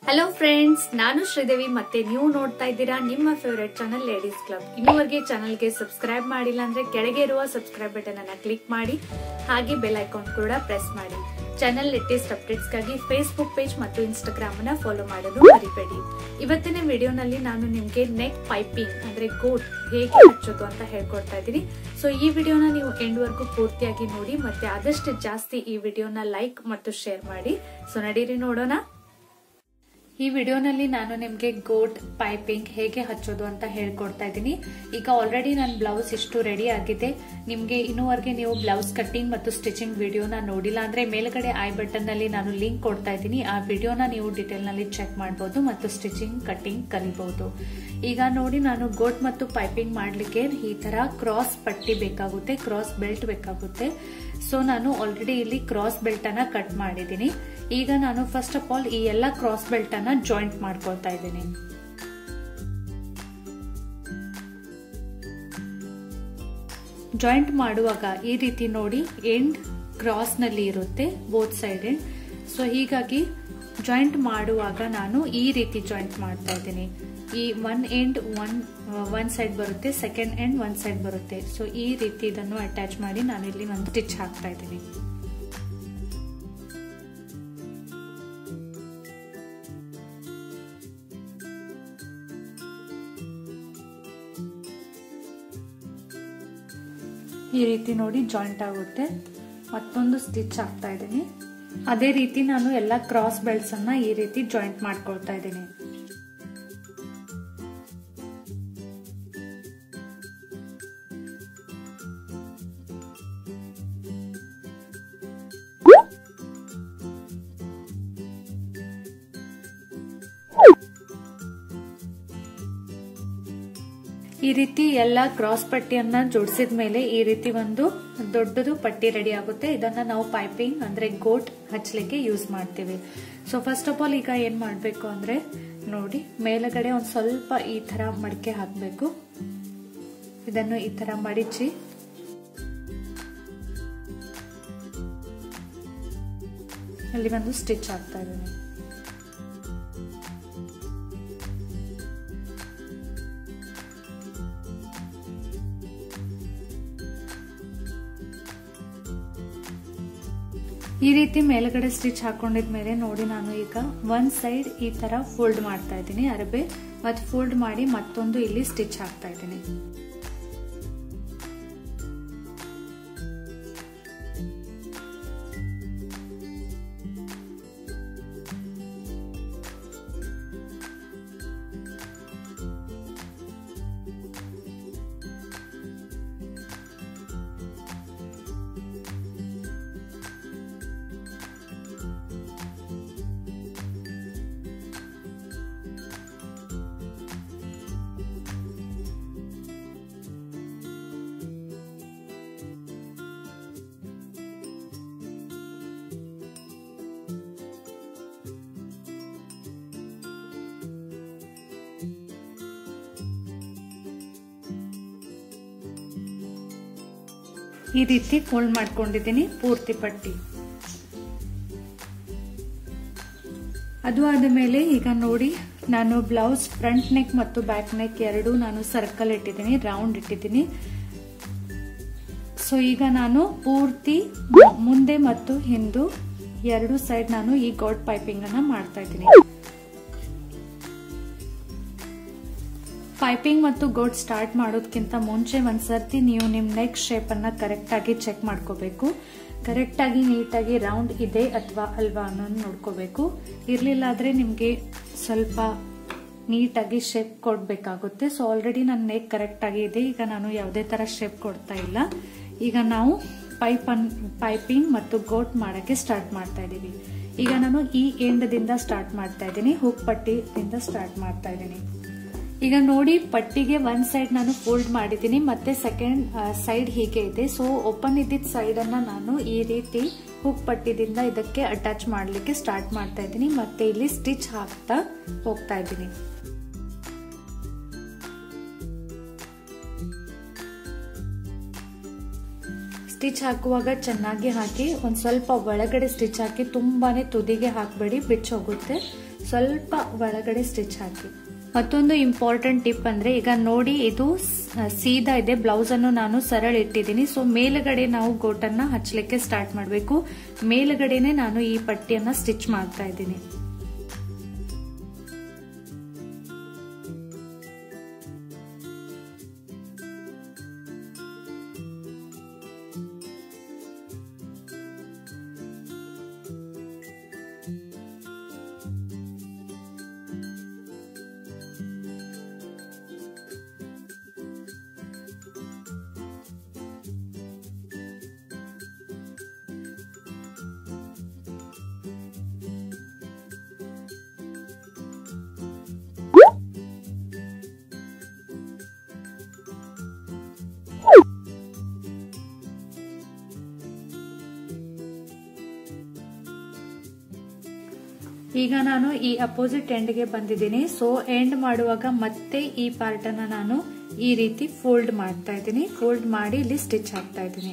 hello friends ನಾನು ಶ್ರೀದೇವಿ ಮತ್ತೆ ನೀವು ನೋಡ್ತಾ ಇದ್ದೀರಾ ನಿಮ್ಮ ಫೇವರೆಟ್ ಚಾನಲ್ ಲೇಡೀಸ್ ಕ್ಲಬ್ ಇನ್ನುವರೆಗೆ ಚಾನಲ್ಗೆ ಸಬ್ಸ್ಕ್ರೈಬ್ ಮಾಡಿಲ್ಲ ಅಂದ್ರೆ ಕೆಳಗೆ ಇರುವ ಸಬ್ಸ್ಕ್ರೈಬ್ ಬಟನ್ ಅನ್ನ ಕ್ಲಿಕ್ ಮಾಡಿ ಹಾಗೆ ಬೆಲ್ ಐಕಾನ್ ಕೂಡ ಪ್ರೆಸ್ ಮಾಡಿ ಚಾನಲ್ ಲೇಟೆಸ್ಟ್ ಅಪ್ಡೇಟ್ಸ್ಗಾಗಿ ಫೇಸ್ಬುಕ್ ಪೇಜ್ ಮತ್ತು ಇನ್ಸ್ಟಾಗ್ರಾಮ್ ಅನ್ನ ಫಾಲೋ ಮಾಡೋದು ಮರಿಬೇಡಿ ಇವತ್ತಿನ ವಿಡಿಯೋನಲ್ಲಿ ನಾನು ನಿಮ್ಗೆ ನೆಕ್ ಪೈಪಿಂಗ್ ಅಂದ್ರೆ ಗೋಟ್ ಹೇಗೆ ಹಚ್ಚೋದು ಅಂತ ಹೇಳ್ಕೊಡ್ತಾ ಇದ್ದೀನಿ ಸೊ ಈ ವಿಡಿಯೋನ ನೀವು ಎಂಡ್ ವರ್ಗು ಪೂರ್ತಿಯಾಗಿ ನೋಡಿ ಮತ್ತೆ ಆದಷ್ಟು ಜಾಸ್ತಿ ಈ ವಿಡಿಯೋನ ಲೈಕ್ ಮತ್ತು ಶೇರ್ ಮಾಡಿ ಸೊ ನಡೀರಿ ನೋಡೋಣ ಈ ವಿಡಿಯೋನಲ್ಲಿ ನಾನು ನಿಮಗೆ ಗೋಟ್ ಪೈಪಿಂಗ್ ಹೇಗೆ ಹಚ್ಚೋದು ಅಂತ ಹೇಳ್ಕೊಡ್ತಾ ಇದ್ದೀನಿ ಈಗ ಆಲ್ರೆಡಿ ನನ್ನ ಬ್ಲೌಸ್ ಇಷ್ಟು ರೆಡಿ ಆಗಿದೆ ನಿಮಗೆ ಇನ್ನೂವರೆಗೆ ನೀವು ಬ್ಲೌಸ್ ಕಟ್ಟಿಂಗ್ ಮತ್ತು ಸ್ಟಿಚಿಂಗ್ ವಿಡಿಯೋನ ನೋಡಿಲ್ಲ ಅಂದ್ರೆ ಮೇಲ್ಗಡೆ ಐ ಬಟನ್ ನಲ್ಲಿ ನಾನು ಲಿಂಕ್ ಕೊಡ್ತಾ ಇದ್ದೀನಿ ಆ ವಿಡಿಯೋನ ನೀವು ಡಿಟೇಲ್ ನಲ್ಲಿ ಚೆಕ್ ಮಾಡಬಹುದು ಮತ್ತು ಸ್ಟಿಚಿಂಗ್ ಕಟ್ಟಿಂಗ್ ಕಲಿಬಹುದು ಈಗ ನೋಡಿ ನಾನು ಗೋಟ್ ಮತ್ತು ಪೈಪಿಂಗ್ ಮಾಡ್ಲಿಕ್ಕೆ ಈ ತರ ಕ್ರಾಸ್ ಪಟ್ಟಿ ಬೇಕಾಗುತ್ತೆ ಕ್ರಾಸ್ ಬೆಲ್ಟ್ ಬೇಕಾಗುತ್ತೆ ಸೊ ನಾನು ಆಲ್ರೆಡಿ ಇಲ್ಲಿ ಕ್ರಾಸ್ ಬೆಲ್ಟ್ ಅನ್ನ ಕಟ್ ಮಾಡಿದ್ದೀನಿ ಈಗ ನಾನು ಫಸ್ಟ್ ಆಫ್ ಆಲ್ ಈ ಎಲ್ಲ ಕ್ರಾಸ್ ಬೆಲ್ಟ್ ಅನ್ನ ಜಾಯಿಂಟ್ ಮಾಡ್ಕೊಳ್ತಾ ಇದ್ದೀನಿ ಜಾಯಿಂಟ್ ಮಾಡುವಾಗ ಈ ರೀತಿ ನೋಡಿ ಎಂಡ್ ಕ್ರಾಸ್ ನಲ್ಲಿ ಇರುತ್ತೆ ಬೋತ್ ಸೈಡ್ ಎಂಡ್ ಸೊ ಹೀಗಾಗಿ ಜಾಯಿಂಟ್ ಮಾಡುವಾಗ ನಾನು ಈ ರೀತಿ ಜಾಯಿಂಟ್ ಮಾಡ್ತಾ ಇದ್ದೀನಿ ಈ one end one one side ಬರುತ್ತೆ ಸೆಕೆಂಡ್ ಎಂಡ್ ಒನ್ ಸೈಡ್ ಬರುತ್ತೆ ಸೊ ಈ ರೀತಿ ಇದನ್ನು ಅಟ್ಯಾಚ್ ಮಾಡಿ ನಾನು ಇಲ್ಲಿ ಒಂದು ಸ್ಟಿಚ್ ಹಾಕ್ತಾ ಇದ್ದೀನಿ ಈ ರೀತಿ ನೋಡಿ ಜಾಯಿಂಟ್ ಆಗುತ್ತೆ ಮತ್ತೊಂದು ಸ್ಟಿಚ್ ಹಾಕ್ತಾ ಇದ್ದೀನಿ ಅದೇ ರೀತಿ ನಾನು ಎಲ್ಲ ಕ್ರಾಸ್ ಬೆಲ್ಟ್ಸ್ ಅನ್ನ ಈ ರೀತಿ ಜಾಯಿಂಟ್ ಮಾಡ್ಕೊಳ್ತಾ ಇದ್ದೀನಿ ಈ ರೀತಿ ಎಲ್ಲ ಕ್ರಾಸ್ ಪಟ್ಟಿಯನ್ನ ಜೋಡಿಸಿದ ಮೇಲೆ ಈ ರೀತಿ ಒಂದು ದೊಡ್ಡದು ಪಟ್ಟಿ ರೆಡಿ ಆಗುತ್ತೆ ಇದನ್ನ ನಾವು ಪೈಪಿಂಗ್ ಅಂದ್ರೆ ಗೋಟ್ ಹಚ್ಚಲಿಕ್ಕೆ ಯೂಸ್ ಮಾಡ್ತೀವಿ ಸೊ ಫಸ್ಟ್ ಆಫ್ ಆಲ್ ಈಗ ಏನ್ ಮಾಡ್ಬೇಕು ಅಂದ್ರೆ ನೋಡಿ ಮೇಲಗಡೆ ಒಂದ್ ಸ್ವಲ್ಪ ಈ ತರ ಮಡಿಕೆ ಹಾಕ್ಬೇಕು ಇದನ್ನು ಈ ತರ ಮಡಿಚಿ ಅಲ್ಲಿ ಒಂದು ಸ್ಟಿಚ್ ಹಾಕ್ತಾ ಇದ್ದೀನಿ ಈ ರೀತಿ ಮೇಲ್ಗಡೆ ಸ್ಟಿಚ್ ಹಾಕೊಂಡಿದ್ಮೇಲೆ ನೋಡಿ ನಾನು ಈಗ ಒಂದ್ ಸೈಡ್ ಈ ತರ ಫೋಲ್ಡ್ ಮಾಡ್ತಾ ಇದ್ದೀನಿ ಅರಬೆ ಮತ್ತೆ ಫೋಲ್ಡ್ ಮಾಡಿ ಮತ್ತೊಂದು ಇಲ್ಲಿ ಸ್ಟಿಚ್ ಹಾಕ್ತಾ ಇದ್ದೀನಿ ಈ ರೀತಿ ಫೋಲ್ಡ್ ಮಾಡ್ಕೊಂಡಿದ್ದೀನಿ ಪೂರ್ತಿ ಪಟ್ಟಿ ಅದು ಆದ ಮೇಲೆ ಈಗ ನೋಡಿ ನಾನು ಬ್ಲೌಸ್ ಫ್ರಂಟ್ ನೆಕ್ ಮತ್ತು ಬ್ಯಾಕ್ ನೆಕ್ ಎರಡು ನಾನು ಸರ್ಕಲ್ ಇಟ್ಟಿದ್ದೀನಿ ರೌಂಡ್ ಇಟ್ಟಿದ್ದೀನಿ ಸೊ ಈಗ ನಾನು ಪೂರ್ತಿ ಮುಂದೆ ಮತ್ತು ಹಿಂದು ಎರಡು ಸೈಡ್ ನಾನು ಈ ಗೋಡ್ ಪೈಪಿಂಗ್ ಅನ್ನ ಮಾಡ್ತಾ ಇದ್ದೀನಿ ಪೈಪಿಂಗ್ ಮತ್ತು ಗೋಡ್ ಸ್ಟಾರ್ಟ್ ಮಾಡೋದಕ್ಕಿಂತ ಮುಂಚೆ ಒಂದ್ಸರ್ತಿ ನೀವು ನಿಮ್ ನೆಕ್ ಶೇಪ್ ಅನ್ನ ಕರೆಕ್ಟ್ ಆಗಿ ಚೆಕ್ ಮಾಡ್ಕೋಬೇಕು ಕರೆಕ್ಟ್ ಆಗಿ ನೀಟಾಗಿ ರೌಂಡ್ ಇದೆ ಅಥವಾ ಅಲ್ವಾ ಅನ್ನೋದು ನೋಡ್ಕೋಬೇಕು ಇರ್ಲಿಲ್ಲ ಆದ್ರೆ ನಿಮ್ಗೆ ಸ್ವಲ್ಪ ನೀಟಾಗಿ ಶೇಪ್ ಕೊಡ್ಬೇಕಾಗುತ್ತೆ ಸೊ ಆಲ್ರೆಡಿ ನನ್ನ ನೆಕ್ ಕರೆಕ್ಟ್ ಆಗಿ ಇದೆ ಈಗ ನಾನು ಯಾವುದೇ ತರ ಶೇಪ್ ಕೊಡ್ತಾ ಇಲ್ಲ ಈಗ ನಾವು ಪೈಪ್ ಪೈಪಿಂಗ್ ಮತ್ತು ಗೋಟ್ ಮಾಡಕ್ಕೆ ಸ್ಟಾರ್ಟ್ ಮಾಡ್ತಾ ಇದೀವಿ ಈಗ ನಾನು ಈ ಎಂಡದಿಂದ ಸ್ಟಾರ್ಟ್ ಮಾಡ್ತಾ ಇದ್ದೀನಿ ಹುಕ್ ಪಟ್ಟಿದಿಂದ ಸ್ಟಾರ್ಟ್ ಮಾಡ್ತಾ ಇದ್ದೀನಿ ಈಗ ನೋಡಿ ಪಟ್ಟಿಗೆ ಒಂದ್ ಸೈಡ್ ನಾನು ಫೋಲ್ಡ್ ಮಾಡಿದ್ದೀನಿ ಮತ್ತೆ ಸೆಕೆಂಡ್ ಸೈಡ್ ಹೀಗೆ ಇದೆ ಸೊ ಓಪನ್ ಇದ್ದಿದ್ದ ಸೈಡ್ ಅನ್ನ ನಾನು ಈ ರೀತಿ ಹುಕ್ ಪಟ್ಟಿದಿಂದ ಇದಕ್ಕೆ ಅಟ್ಯಾಚ್ ಮಾಡ್ಲಿಕ್ಕೆ ಸ್ಟಾರ್ಟ್ ಮಾಡ್ತಾ ಇದ್ದೀನಿ ಮತ್ತೆ ಇಲ್ಲಿ ಸ್ಟಿಚ್ ಹಾಕ್ತಾ ಹೋಗ್ತಾ ಇದ್ದೀನಿ ಸ್ಟಿಚ್ ಹಾಕುವಾಗ ಚೆನ್ನಾಗಿ ಹಾಕಿ ಒಂದು ಸ್ವಲ್ಪ ಒಳಗಡೆ ಸ್ಟಿಚ್ ಹಾಕಿ ತುಂಬಾನೇ ತುದಿಗೆ ಹಾಕಬೇಡಿ ಬಿಚ್ಚೋಗುತ್ತೆ ಸ್ವಲ್ಪ ಒಳಗಡೆ ಸ್ಟಿಚ್ ಹಾಕಿ ಮತ್ತೊಂದು ಇಂಪಾರ್ಟೆಂಟ್ ಟಿಪ್ ಅಂದ್ರೆ ಈಗ ನೋಡಿ ಇದು ಸೀದಾ ಇದೆ ಬ್ಲೌಸ್ ಅನ್ನು ನಾನು ಸರಳ ಇಟ್ಟಿದ್ದೀನಿ ಸೊ ಮೇಲ್ಗಡೆ ನಾವು ಗೋಟನ್ನ ಹಚ್ಚಲಿಕ್ಕೆ ಸ್ಟಾರ್ಟ್ ಮಾಡಬೇಕು ಮೇಲ್ಗಡೆನೆ ನಾನು ಈ ಪಟ್ಟಿಯನ್ನ ಸ್ಟಿಚ್ ಮಾಡ್ತಾ ಇದ್ದೀನಿ ಈಗ ನಾನು ಈ ಅಪೋಸಿಟ್ ಎಂಡ್ಗೆ ಬಂದಿದ್ದೀನಿ ಸೊ ಎಂಡ್ ಮಾಡುವಾಗ ಮತ್ತೆ ಈ ಪಾರ್ಟ್ ಅನ್ನ ನಾನು ಈ ರೀತಿ ಫೋಲ್ಡ್ ಮಾಡ್ತಾ ಇದ್ದೀನಿ ಫೋಲ್ಡ್ ಮಾಡಿ ಇಲ್ಲಿ ಸ್ಟಿಚ್ ಹಾಕ್ತಾ ಇದ್ದೀನಿ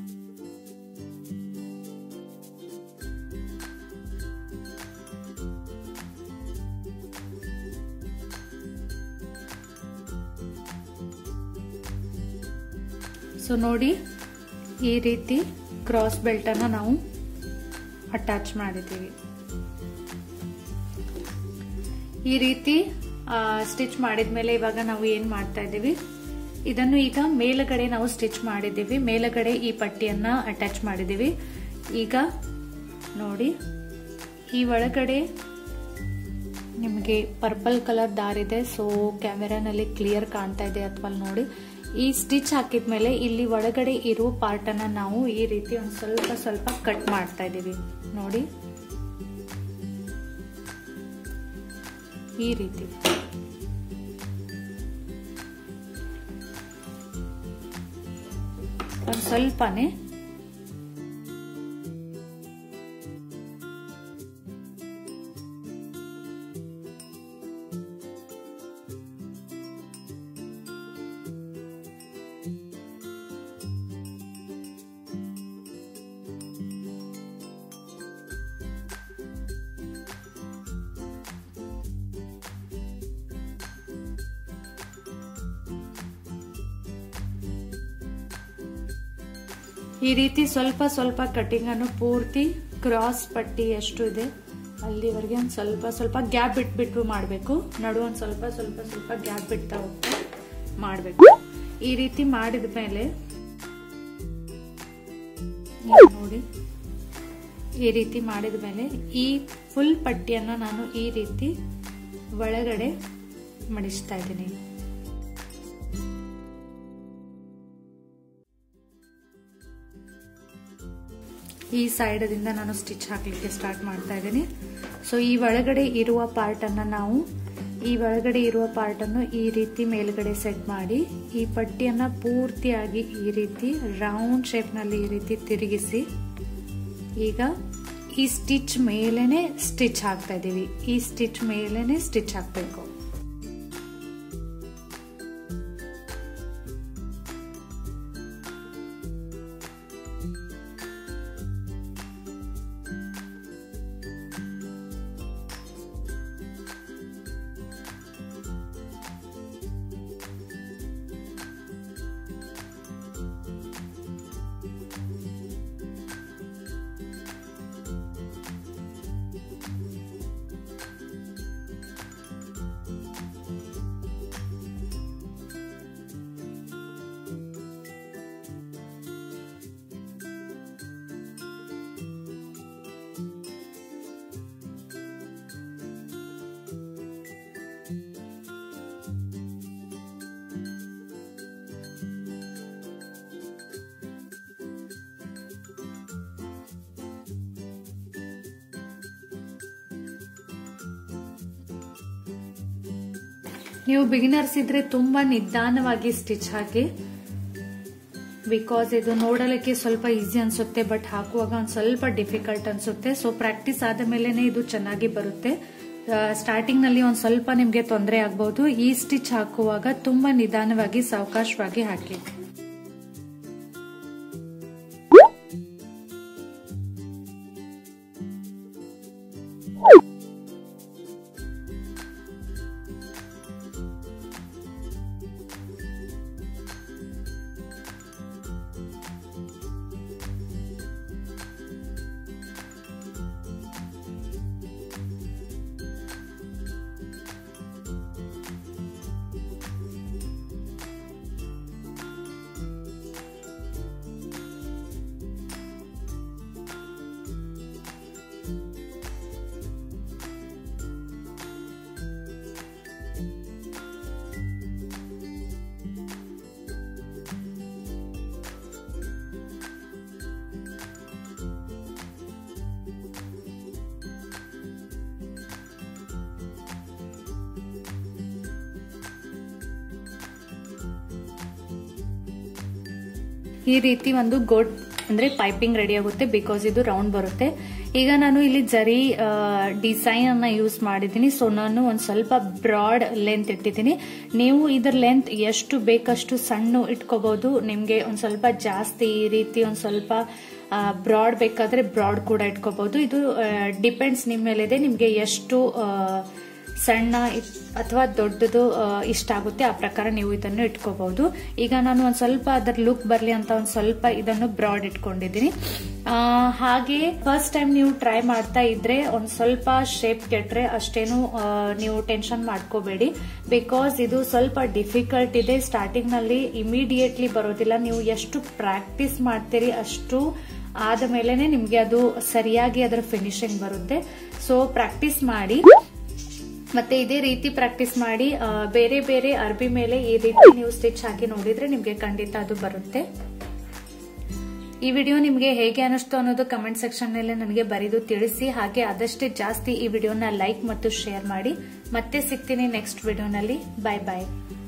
ಸೊ ನೋಡಿ ಈ ರೀತಿ ಕ್ರಾಸ್ ಬೆಲ್ಟ್ ಅನ್ನ ನಾವು ಅಟ್ಯಾಚ್ ಮಾಡಿದ್ದೀವಿ ಈ ರೀತಿ ಸ್ಟಿಚ್ ಮಾಡಿದ್ಮೇಲೆ ಇವಾಗ ನಾವು ಏನ್ ಮಾಡ್ತಾ ಇದ್ದೀವಿ ಇದನ್ನು ಈಗ ಮೇಲುಗಡೆ ನಾವು ಸ್ಟಿಚ್ ಮಾಡಿದ್ದೀವಿ ಮೇಲುಗಡೆ ಈ ಪಟ್ಟಿಯನ್ನ ಅಟ್ಯಾಚ್ ಮಾಡಿದ್ದೀವಿ ಈಗ ನೋಡಿ ಈ ಒಳಗಡೆ ನಿಮಗೆ ಪರ್ಪಲ್ ಕಲರ್ ದಾರಿದೆ ಸೊ ಕ್ಯಾಮೆರಾನಲ್ಲಿ ಕ್ಲಿಯರ್ ಕಾಣ್ತಾ ಇದೆ ಅಥವಾ ನೋಡಿ ಈ ಸ್ಟಿಚ್ ಹಾಕಿದ್ಮೇಲೆ ಇಲ್ಲಿ ಒಳಗಡೆ ಇರುವ ಪಾರ್ಟ್ ಅನ್ನ ನಾವು ಈ ರೀತಿ ಒಂದು ಸ್ವಲ್ಪ ಸ್ವಲ್ಪ ಕಟ್ ಮಾಡ್ತಾ ಇದ್ದೀವಿ ನೋಡಿ ಈ ರೀತಿ ಒಂದು ಸ್ವಲ್ಪನೇ ಈ ರೀತಿ ಸ್ವಲ್ಪ ಸ್ವಲ್ಪ ಕಟಿಂಗ್ ಅನ್ನು ಪೂರ್ತಿ ಕ್ರಾಸ್ ಪಟ್ಟಿ ಎಷ್ಟು ಇದೆ ಅಲ್ಲಿವರೆಗೆ ಒಂದು ಸ್ವಲ್ಪ ಸ್ವಲ್ಪ ಗ್ಯಾಪ್ ಬಿಟ್ಬಿಟ್ಟು ಮಾಡಬೇಕು ನಡು ಒಂದು ಸ್ವಲ್ಪ ಸ್ವಲ್ಪ ಸ್ವಲ್ಪ ಗ್ಯಾಪ್ ಬಿಡ್ತಾ ಹೋಗ್ತಾ ಮಾಡಬೇಕು ಈ ರೀತಿ ಮಾಡಿದ ಮೇಲೆ ನೋಡಿ ಈ ರೀತಿ ಮಾಡಿದ ಮೇಲೆ ಈ ಫುಲ್ ಪಟ್ಟಿಯನ್ನ ನಾನು ಈ ರೀತಿ ಒಳಗಡೆ ಮಡಿಸ್ತಾ ಇದ್ದೀನಿ ಈ ಸೈಡದಿಂದ ನಾನು ಸ್ಟಿಚ್ ಹಾಕ್ಲಿಕ್ಕೆ ಸ್ಟಾರ್ಟ್ ಮಾಡ್ತಾ ಇದ್ದೀನಿ ಸೊ ಈ ಒಳಗಡೆ ಇರುವ ಪಾರ್ಟ್ ಅನ್ನ ನಾವು ಈ ಒಳಗಡೆ ಇರುವ ಪಾರ್ಟ್ ಅನ್ನು ಈ ರೀತಿ ಮೇಲ್ಗಡೆ ಸೆಟ್ ಮಾಡಿ ಈ ಪಟ್ಟಿಯನ್ನ ಪೂರ್ತಿಯಾಗಿ ಈ ರೀತಿ ರೌಂಡ್ ಶೇಪ್ ನಲ್ಲಿ ಈ ರೀತಿ ತಿರುಗಿಸಿ ಈಗ ಈ ಸ್ಟಿಚ್ ಮೇಲೇನೆ ಸ್ಟಿಚ್ ಹಾಕ್ತಾ ಇದೀವಿ ಈ ಸ್ಟಿಚ್ ಮೇಲೇನೆ ಸ್ಟಿಚ್ ಹಾಕ್ಬೇಕು ನೀವು ಬಿಗಿನರ್ಸ್ ಇದ್ರೆ ತುಂಬಾ ನಿಧಾನವಾಗಿ ಸ್ಟಿಚ್ ಹಾಕಿ ಬಿಕಾಸ್ ಇದು ನೋಡಲಿಕ್ಕೆ ಸ್ವಲ್ಪ ಈಸಿ ಅನ್ಸುತ್ತೆ ಬಟ್ ಹಾಕುವಾಗ ಒಂದು ಸ್ವಲ್ಪ ಡಿಫಿಕಲ್ಟ್ ಅನ್ಸುತ್ತೆ ಸೊ ಪ್ರಾಕ್ಟೀಸ್ ಆದ ಮೇಲೆನೆ ಇದು ಚೆನ್ನಾಗಿ ಬರುತ್ತೆ ಸ್ಟಾರ್ಟಿಂಗ್ ನಲ್ಲಿ ಒಂದ್ ಸ್ವಲ್ಪ ನಿಮ್ಗೆ ತೊಂದರೆ ಆಗಬಹುದು ಈ ಸ್ಟಿಚ್ ಹಾಕುವಾಗ ತುಂಬಾ ನಿಧಾನವಾಗಿ ಸಾವಕಾಶವಾಗಿ ಹಾಕಿ ಈ ರೀತಿ ಒಂದು ಗೋಟ್ ಅಂದ್ರೆ ಪೈಪಿಂಗ್ ರೆಡಿ ಆಗುತ್ತೆ ಬಿಕಾಸ್ ಇದು ರೌಂಡ್ ಬರುತ್ತೆ ಈಗ ನಾನು ಇಲ್ಲಿ ಜರಿ ಡಿಸೈನ್ ಅನ್ನ ಯೂಸ್ ಮಾಡಿದ್ದೀನಿ ಸೊ ನಾನು ಒಂದ್ ಸ್ವಲ್ಪ ಬ್ರಾಡ್ ಲೆಂತ್ ಇಟ್ಟಿದ್ದೀನಿ ನೀವು ಇದರ ಲೆಂತ್ ಎಷ್ಟು ಬೇಕಷ್ಟು ಸಣ್ಣ ಇಟ್ಕೋಬಹುದು ನಿಮ್ಗೆ ಒಂದ್ ಸ್ವಲ್ಪ ಜಾಸ್ತಿ ಈ ರೀತಿ ಒಂದ್ ಸ್ವಲ್ಪ ಬ್ರಾಡ್ ಬೇಕಾದ್ರೆ ಬ್ರಾಡ್ ಕೂಡ ಇಟ್ಕೋಬಹುದು ಇದು ಡಿಪೆಂಡ್ಸ್ ನಿಮ್ಮ ಮೇಲಿದೆ ನಿಮ್ಗೆ ಎಷ್ಟು ಆ, ಸಣ್ಣ ಅಥವಾ ದೊಡ್ಡದು ಆ, ಇಷ್ಟ ಆಗುತ್ತೆ ಆ ಪ್ರಕಾರ ನೀವು ಇದನ್ನು ಇಟ್ಕೋಬಹುದು ಈಗ ನಾನು ಒಂದ್ ಸ್ವಲ್ಪ ಅದರ ಲುಕ್ ಬರ್ಲಿ ಅಂತ ಒಂದ್ ಸ್ವಲ್ಪ ಇದನ್ನು ಬ್ರಾಡ್ ಇಟ್ಕೊಂಡಿದ್ದೀನಿ ಆ, ಹಾಗೆ ಫಸ್ಟ್ ಟೈಮ್ ನೀವು ಟ್ರೈ ಮಾಡ್ತಾ ಇದ್ರೆ ಒಂದ್ ಸ್ವಲ್ಪ ಶೇಪ್ ಕೆಟ್ರೆ ಅಷ್ಟೇನು ಆ, ನೀವು ಟೆನ್ಷನ್ ಮಾಡ್ಕೋಬೇಡಿ ಬಿಕಾಸ್ ಇದು ಸ್ವಲ್ಪ ಡಿಫಿಕಲ್ಟ್ ಇದೆ ಸ್ಟಾರ್ಟಿಂಗ್ ನಲ್ಲಿ ಇಮಿಡಿಯೇಟ್ಲಿ ಬರೋದಿಲ್ಲ ನೀವು ಎಷ್ಟು ಪ್ರಾಕ್ಟೀಸ್ ಮಾಡ್ತೀರಿ ಅಷ್ಟು ಆದ ಮೇಲೆನೆ ನಿಮ್ಗೆ ಅದು ಸರಿಯಾಗಿ ಅದರ ಫಿನಿಶಿಂಗ್ ಬರುತ್ತೆ ಸೊ ಪ್ರಾಕ್ಟೀಸ್ ಮಾಡಿ ಮತ್ತೆ ಇದೇ ರೀತಿ ಪ್ರಾಕ್ಟೀಸ್ ಮಾಡಿ ಆ, ಬೇರೆ ಬೇರೆ ಅರ್ಬಿ ಮೇಲೆ ಈ ರೀತಿ ನೀವು ಸ್ಟಿಚ್ ಹಾಕಿ ನೋಡಿದ್ರೆ ನಿಮ್ಗೆ ಖಂಡಿತ ಅದು ಬರುತ್ತೆ ಈ ವಿಡಿಯೋ ನಿಮ್ಗೆ ಹೇಗೆ ಅನಿಸ್ತು ಅನ್ನೋದು ಕಮೆಂಟ್ ಸೆಕ್ಷನ್ ನಲ್ಲಿ ನನಗೆ ಬರೆದು ತಿಳಿಸಿ ಹಾಗೆ ಆದಷ್ಟೇ ಜಾಸ್ತಿ ಈ ವಿಡಿಯೋನ ಲೈಕ್ ಮತ್ತು ಶೇರ್ ಮಾಡಿ ಮತ್ತೆ ಸಿಗ್ತೀನಿ ನೆಕ್ಸ್ಟ್ ವಿಡಿಯೋನಲ್ಲಿ ಬಾಯ್ ಬಾಯ್